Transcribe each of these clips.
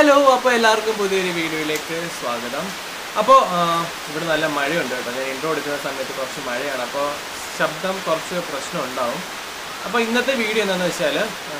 Hello അപ്പോൾ എല്ലാവർക്കും പുതിയൊരു വീഡിയോയിലേക്ക് സ്വാഗതം അപ്പോൾ ഇവിടെ നല്ല മഴയുണ്ട് കേട്ടോ ഞാൻ ഇൻട്രോ എടുക്കുന്ന സമയത്ത് കുറച്ച് മഴയാണ് അപ്പോൾ ശബ്ദം കുറച്ച് പ്രശ്നം ഉണ്ടാവും അപ്പോൾ ഇന്നത്തെ വീഡിയോ എന്താണെന്ന് വെച്ചാൽ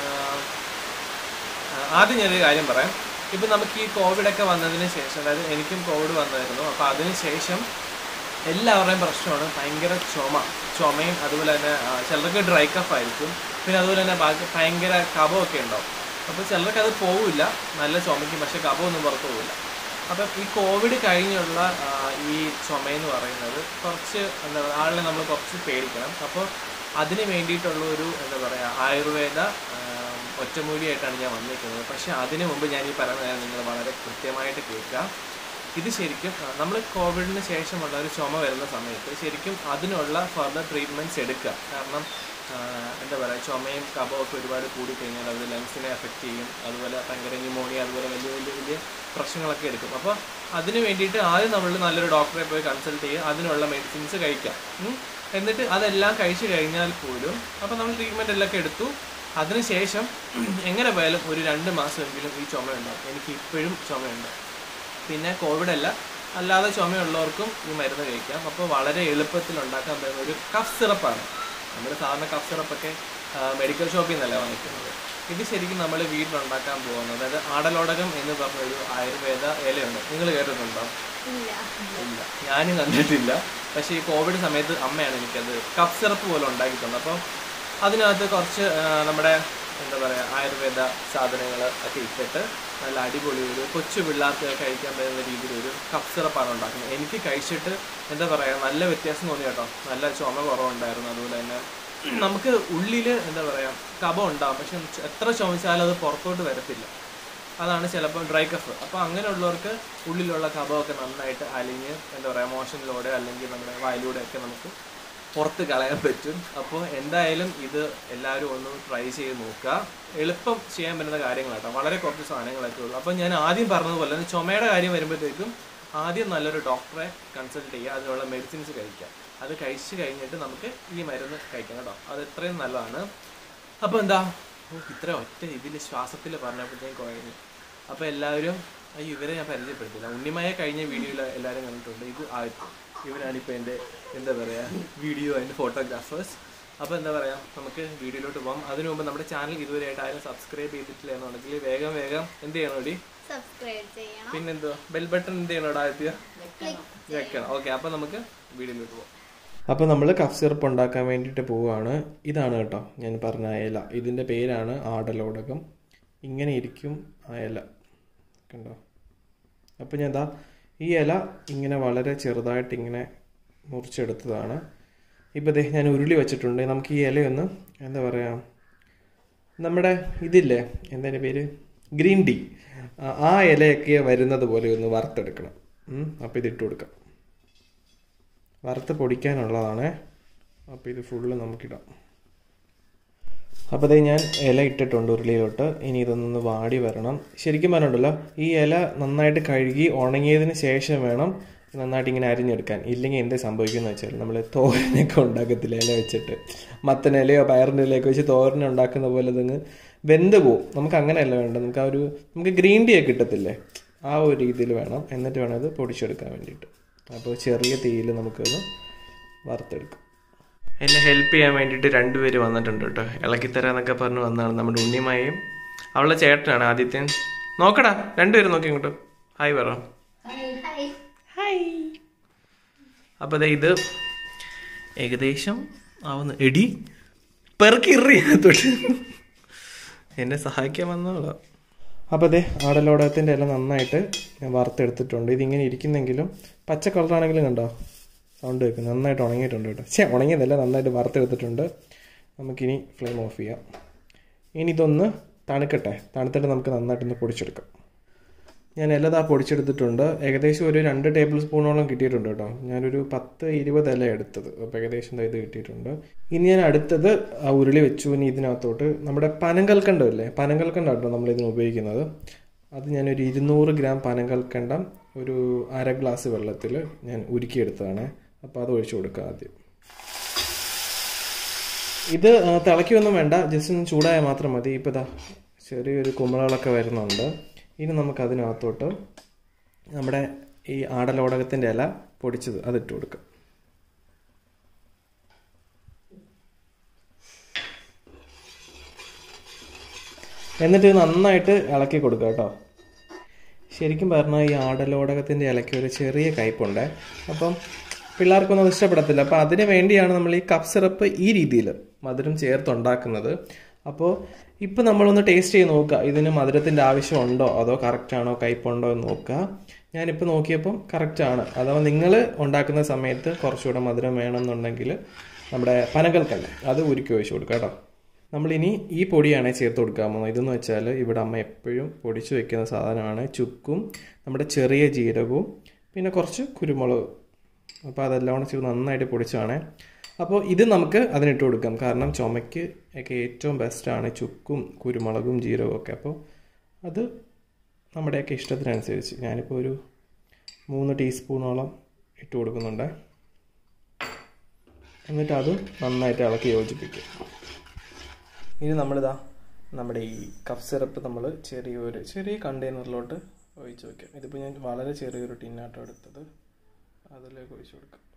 ആദ്യം ഞാനൊരു കാര്യം പറയാം ഇപ്പം നമുക്ക് ഈ കോവിഡൊക്കെ വന്നതിന് ശേഷം അതായത് എനിക്കും കോവിഡ് വന്നായിരുന്നു അപ്പോൾ അതിന് ശേഷം എല്ലാവരുടെയും പ്രശ്നമാണ് ഭയങ്കര ചുമ ചുമയും അതുപോലെ തന്നെ ആ, ചിലർക്ക് ഡ്രൈ കഫ് ആയിരിക്കും പിന്നെ അതുപോലെ തന്നെ ബാക്കി ഭയങ്കര കഫമൊക്കെ ഉണ്ടാവും അപ്പോൾ ചിലർക്ക് അത് പോവില്ല നല്ല ചുമയ്ക്കും പക്ഷെ കഫമൊന്നും പുറത്ത് പോവില്ല അപ്പം ഈ കോവിഡ് കഴിഞ്ഞുള്ള ആ, ഈ ചുമയെന്ന് പറയുന്നത് കുറച്ച് എന്താ പറയുക ആളിനെ നമ്മൾ കുറച്ച് പേടിക്കണം അപ്പോൾ അതിന് വേണ്ടിയിട്ടുള്ള ഒരു എന്താ പറയുക ആയുർവേദ ആ, ഒറ്റമൂലിയായിട്ടാണ് ഞാൻ വന്നിരിക്കുന്നത് പക്ഷെ അതിനു മുമ്പ് ഞാൻ ഈ പറയുന്ന കാര്യം നിങ്ങൾ വളരെ കൃത്യമായിട്ട് കേൾക്കുക ഇത് ശരിക്കും നമ്മൾ കോവിഡിന് ശേഷമുള്ള ഒരു ചുമ വരുന്ന സമയത്ത് ശരിക്കും അതിനുള്ള ഫർദർ ട്രീറ്റ്മെൻറ്റ്സ് എടുക്കുക കാരണം ആ, എന്താ പറയുക ചുമയും കഫമൊക്കെ ഒരുപാട് കൂടിക്കഴിഞ്ഞാൽ അത് ലങ്സിനെ എഫക്റ്റ് ചെയ്യും അതുപോലെ ഭയങ്കര ന്യൂമോണിയ അതുപോലെ വലിയ വലിയ വലിയ പ്രശ്നങ്ങളൊക്കെ എടുക്കും അപ്പോൾ അതിന് വേണ്ടിയിട്ട് ആദ്യം നമ്മൾ നല്ലൊരു ഡോക്ടറെ പോയി കൺസൾട്ട് ചെയ്യുക അതിനുള്ള മെഡിസിൻസ് കഴിക്കാം ഉം. എന്നിട്ട് അതെല്ലാം കഴിച്ചു കഴിഞ്ഞാൽ പോലും അപ്പോൾ നമ്മൾ ട്രീറ്റ്മെൻറ്റ് എല്ലാം ഒക്കെ എടുത്തു അതിനുശേഷം എങ്ങനെ പോയാലും ഒരു രണ്ട് മാസമെങ്കിലും ഈ ചുമ ഉണ്ടാവും എനിക്ക് ഇപ്പോഴും ചുമയുണ്ട് പിന്നെ കോവിഡ് അല്ല അല്ലാതെ ചുമയുള്ളവർക്കും ഈ മരുന്ന് കഴിക്കാം അപ്പോൾ വളരെ എളുപ്പത്തിൽ ഉണ്ടാക്കാൻ പറ്റുന്ന ഒരു കഫ് സിറപ്പാണ് നമ്മൾ സാധാരണ കഫ് സിറപ്പൊക്കെ മെഡിക്കൽ ഷോപ്പിൽ നിന്നല്ല വാങ്ങിക്കുന്നത് ഇത് ശരിക്കും നമ്മൾ വീട്ടിലുണ്ടാക്കാൻ പോകുന്നത് അതായത് ആടലോടകം എന്ന് പറഞ്ഞൊരു ആയുർവേദ ഇലയുണ്ട് നിങ്ങൾ കേട്ടിട്ടുണ്ടോ ഇല്ല ഇല്ല ഞാനും കണ്ടിട്ടില്ല പക്ഷേ ഈ കോവിഡ് സമയത്ത് അമ്മയാണ് എനിക്കത് കഫ് സിറപ്പ് പോലെ ഉണ്ടാക്കി തന്നത് അപ്പോൾ അതിനകത്ത് കുറച്ച് ആ, നമ്മുടെ എന്താ പറയുക ആയുർവേദ സാധനങ്ങൾ ഒക്കെ ഇട്ടിട്ട് നല്ല അടിപൊളി ഒരു കൊച്ചു പിള്ളേർക്ക് കഴിക്കാൻ പറ്റുന്ന രീതിയിൽ ഒരു കഫ് സിറപ്പാണ് ഉണ്ടാക്കുന്നത് എനിക്ക് കഴിച്ചിട്ട് എന്താ പറയുക നല്ല വ്യത്യാസം തോന്നി കേട്ടോ നല്ല ചുമ കുറവുണ്ടായിരുന്നു അതുപോലെ തന്നെ നമുക്ക് ഉള്ളിൽ എന്താ പറയുക കഫം ഉണ്ടാവും പക്ഷെ എത്ര ചുമച്ചാലും അത് പുറത്തോട്ട് വരത്തില്ല അതാണ് ചിലപ്പോൾ ഡ്രൈ കഫ് അപ്പോൾ അങ്ങനെയുള്ളവർക്ക് ഉള്ളിലുള്ള കഫമൊക്കെ നന്നായിട്ട് അലിഞ്ഞ് എന്താ പറയുക മോഷനിലൂടെ അല്ലെങ്കിൽ നമ്മുടെ വായിലൂടെ ഒക്കെ നമുക്ക് പുറത്ത് കളയാൻ പറ്റും അപ്പോൾ എന്തായാലും ഇത് എല്ലാവരും ഒന്ന് ട്രൈ ചെയ്ത് നോക്കുക എളുപ്പം ചെയ്യാൻ പറ്റുന്ന കാര്യങ്ങളാട്ടോ വളരെ കുറച്ച് സാധനങ്ങളൊക്കെ ഉള്ളൂ അപ്പോൾ ഞാൻ ആദ്യം പറഞ്ഞതുപോലെ തന്നെ ചുമയുടെ കാര്യം വരുമ്പോഴത്തേക്കും ആദ്യം നല്ലൊരു ഡോക്ടറെ കൺസൾട്ട് ചെയ്യുക അതിനുള്ള മെഡിസിൻസ് കഴിക്കുക അത് കഴിച്ച് കഴിഞ്ഞിട്ട് നമുക്ക് ഈ മരുന്ന് കഴിക്കാം കേട്ടോ അത് എത്രയും നല്ലതാണ് അപ്പോൾ എന്താ ഓ ഇത്ര ഒറ്റ ഇതിൽ ശ്വാസത്തിൽ പറഞ്ഞപ്പോഴത്തേക്കും കുഴഞ്ഞു അപ്പോൾ എല്ലാവരും അയ്യോ ഇവരെ ഞാൻ പരിചയപ്പെടുത്തില്ല ഉണ്ണിമായ കഴിഞ്ഞ വീഡിയോയിൽ എല്ലാവരും കണ്ടിട്ടുണ്ട് ഇത് ആദ്യത്തെ ഇവനാണ് ഇപ്പോൾ എൻ്റെ എന്താ പറയുക വീഡിയോ അതിൻ്റെ ഫോട്ടോഗ്രാഫേഴ്സ് അപ്പോൾ എന്താ പറയുക നമുക്ക് വീഡിയോയിലോട്ട് പോകാം അതിനു മുമ്പ് നമ്മുടെ ചാനൽ ഇതുവരെയായിട്ട് ആരും സബ്സ്ക്രൈബ് ചെയ്തിട്ടില്ല എന്നുണ്ടെങ്കിൽ വേഗം വേഗം എന്ത് ചെയ്യണം ഓടി സബ്സ്ക്രൈബ് ചെയ്യണം പിന്നെന്തോ ബെൽ ബട്ടൺ എന്ത് ചെയ്യണം ആദ്യത്തെ ക്ലിക്ക് വെക്കണം ഓക്കെ അപ്പോൾ നമുക്ക് വീഡിയോയിലോട്ട് പോകാം അപ്പോൾ നമ്മൾ കഫ് സിറപ്പ് ഉണ്ടാക്കാൻ വേണ്ടിയിട്ട് പോവുകയാണ് ഇതാണ് കേട്ടോ ഞാൻ പറഞ്ഞ ആ ഇല ഇതിൻ്റെ പേരാണ് ആടലോടകം ഇങ്ങനെ ഇരിക്കും ആ ഇല കണ്ടോ അപ്പോൾ ഞാൻ എന്താ ഈ ഇല ഇങ്ങനെ വളരെ ചെറുതായിട്ട് ഇങ്ങനെ മുറിച്ചെടുത്തതാണ് ഇപ്പോൾ ദേ ഞാൻ ഉരുളി വെച്ചിട്ടുണ്ട് നമുക്ക് ഈ ഇലയൊന്ന് എന്താ പറയുക നമ്മുടെ ഇതില്ലേ എന്താ പേര് ഗ്രീൻ ടീ ആ- ആ ഇലയൊക്കെ വരുന്നത് പോലെ ഒന്ന് വറുത്തെടുക്കണം അപ്പോൾ ഇതിട്ട് കൊടുക്കാം വറുത്ത് പൊടിക്കാനുള്ളതാണ് അപ്പോൾ ഇത് ഫുള്ള് നമുക്കിടാം അപ്പോൾ അതേ ഞാൻ ഇല ഇട്ടിട്ടുണ്ട് ഉരുളിയിലോട്ട് ഇനി ഇതൊന്ന് വാടി വരണം ശരിക്കും പറഞ്ഞിട്ടുണ്ടല്ലോ ഈ ഇല നന്നായിട്ട് കഴുകി ഉണങ്ങിയതിന് ശേഷം വേണം നന്നായിട്ട് ഇങ്ങനെ അരിഞ്ഞെടുക്കാൻ ഇല്ലെങ്കിൽ എന്ത് സംഭവിക്കുമെന്ന് വെച്ചാൽ നമ്മൾ തോരനൊക്കെ ഉണ്ടാക്കത്തില്ല ഇല വെച്ചിട്ട് മത്തൻ ഇലയോ പയറിൻ്റെ ഇലയൊക്കെ വെച്ച് തോരൻ ഉണ്ടാക്കുന്ന പോലെ ഇതങ്ങ് വെന്ത് പോവും നമുക്ക് അങ്ങനെയല്ല വേണ്ടത് നമുക്ക് ആ ഒരു നമുക്ക് ഗ്രീൻ ടീ ഒക്കെ കിട്ടത്തില്ലേ ആ ഒരു രീതിയിൽ വേണം എന്നിട്ട് വേണം ഇത് പൊടിച്ചെടുക്കാൻ വേണ്ടിയിട്ട് അപ്പോൾ ചെറിയ തീയിൽ നമുക്കത് വറുത്തെടുക്കും എന്നെ ഹെൽപ്പ് ചെയ്യാൻ വേണ്ടിയിട്ട് രണ്ടുപേര് വന്നിട്ടുണ്ട് കേട്ടോ ഇളക്കിത്തരാന്നൊക്കെ പറഞ്ഞ് വന്നതാണ് നമ്മുടെ ഉണ്ണിമായും അവളുടെ ചേട്ടനാണ് ആദിത്യൻ നോക്കടാ രണ്ടുപേരും നോക്കി ഇങ്ങോട്ട് ഹായ് പറ ഹായ് ഹായ് അപ്പോൾ ദേ ഇത് ഏകദേശം ആവുന്നു എടി പെറുക്കി എറിയത്തോട്ട് എന്നെ സഹായിക്കാൻ വന്നോളാം അപ്പോൾ അതെ ആടലോടകത്തിൻ്റെ ഇല നന്നായിട്ട് ഞാൻ വറുത്തെടുത്തിട്ടുണ്ട് ഇതിങ്ങനെ ഇരിക്കുന്നെങ്കിലും പച്ച കളറാണെങ്കിലും കണ്ടോ സൗണ്ട് കേൾക്കും നന്നായിട്ട് ഉണങ്ങിയിട്ടുണ്ട് കേട്ടോ ചേ ഉണങ്ങിയതല്ല നന്നായിട്ട് വറുത്തെടുത്തിട്ടുണ്ട് നമുക്കിനി ഫ്ലെയിം ഓഫ് ചെയ്യാം ഇനി ഇതൊന്ന് തണുക്കട്ടെ തണുത്തിട്ട് നമുക്ക് നന്നായിട്ടൊന്ന് പൊടിച്ചെടുക്കാം ഞാൻ എല്ലാം ആ പൊടിച്ചെടുത്തിട്ടുണ്ട് ഏകദേശം ഒരു രണ്ട് ടേബിൾ സ്പൂണോളം കിട്ടിയിട്ടുണ്ട് കേട്ടോ ഞാനൊരു പത്ത് ഇരുപത് ഇല എടുത്തത് അപ്പോൾ ഏകദേശം ദാ ഇത് കിട്ടിയിട്ടുണ്ട് ഇനി ഞാൻ അടുത്തത് ആ ഉരുളി വെച്ചു ഇനി ഇതിനകത്തോട്ട് നമ്മുടെ പനങ്കൽക്കണ്ടം പനങ്കൽക്കണ്ടം കേട്ടോ നമ്മൾ ഇതിന് ഉപയോഗിക്കുന്നത് അത് ഞാനൊരു ഇരുന്നൂറ് ഗ്രാം പനങ്കൽക്കണ്ടം ഒരു അര ഗ്ലാസ് വെള്ളത്തിൽ ഞാൻ ഉരുക്കിയെടുത്തതാണ് അപ്പോൾ അത് ഒഴിച്ചു കൊടുക്കുക ആദ്യം ഇത് ആ, തിളയ്ക്കൊന്നും വേണ്ട ജസ്റ്റ് ഒന്ന് ചൂടായാൽ മാത്രം മതി ഇപ്പോൾ ഇതാ ചെറിയൊരു കുമ്പളകളൊക്കെ വരുന്നുണ്ട് ഇനി നമുക്ക് അതിനകത്തോട്ട് നമ്മുടെ ഈ ആടലോടകത്തിൻ്റെ ഇല പൊടിച്ചത് അതിട്ട് കൊടുക്കാം എന്നിട്ട് ഇത് നന്നായിട്ട് ഇളക്കി കൊടുക്കുക കേട്ടോ ശരിക്കും പറഞ്ഞാൽ ഈ ആടലോടകത്തിൻ്റെ ഇലയ്ക്ക് ഒരു ചെറിയ കയ്പുണ്ട് അപ്പം പിള്ളേർക്കൊന്നും അത് ഇഷ്ടപ്പെടത്തില്ല അപ്പോൾ അതിന് വേണ്ടിയാണ് നമ്മൾ ഈ കപ്പ് സിറപ്പ് ഈ രീതിയിൽ മധുരം ചേർത്തുണ്ടാക്കുന്നത് അപ്പോൾ ഇപ്പം നമ്മളൊന്ന് ടേസ്റ്റ് ചെയ്ത് നോക്കുക ഇതിന് മധുരത്തിൻ്റെ ആവശ്യമുണ്ടോ അതോ കറക്റ്റാണോ കയ്പുണ്ടോ എന്ന് നോക്കുക ഞാനിപ്പോൾ നോക്കിയപ്പം കറക്റ്റാണ് അഥവാ നിങ്ങൾ ഉണ്ടാക്കുന്ന സമയത്ത് കുറച്ചുകൂടെ മധുരം വേണമെന്നുണ്ടെങ്കിൽ നമ്മുടെ പനകൽക്കല്ല അത് ഉരുക്കി ഒഴിച്ചു കൊടുക്കുക കേട്ടോ നമ്മളിനി ഈ പൊടിയാണ് ചേർത്ത് കൊടുക്കാൻ പോകുന്നത് ഇതെന്ന് വെച്ചാൽ ഇവിടെ അമ്മ എപ്പോഴും പൊടിച്ചു വെക്കുന്ന സാധനമാണ് ചുക്കും നമ്മുടെ ചെറിയ ജീരകവും പിന്നെ കുറച്ച് കുരുമുളക് അപ്പോൾ അതെല്ലാം കൂടെ ചേർത്ത് നന്നായിട്ട് പൊടിച്ചാണ് അപ്പോൾ ഇത് നമുക്ക് അതിനിട്ട് കൊടുക്കാം കാരണം ചുമയ്ക്ക് ഒക്കെ ഏറ്റവും ബെസ്റ്റാണ് ചുക്കും കുരുമുളകും ജീരകവും ഒക്കെ അപ്പോൾ അത് നമ്മുടെയൊക്കെ ഇഷ്ടത്തിനനുസരിച്ച് ഞാനിപ്പോൾ ഒരു മൂന്ന് ടീസ്പൂണോളം ഇട്ട് കൊടുക്കുന്നുണ്ട് എന്നിട്ട് അത് നന്നായിട്ട് ഇളക്കി യോജിപ്പിക്കും ഇനി നമ്മളിതാ നമ്മുടെ ഈ കഫ് സിറപ്പ് നമ്മൾ ചെറിയൊരു ചെറിയ കണ്ടെയ്നറിലോട്ട് ഒഴിച്ച് വെക്കാം ഇതിപ്പോൾ ഞാൻ വളരെ ചെറിയൊരു ടിന്നാട്ടോ എടുത്തത് അതിലേക്ക് ഒഴിച്ച് കൊടുക്കാം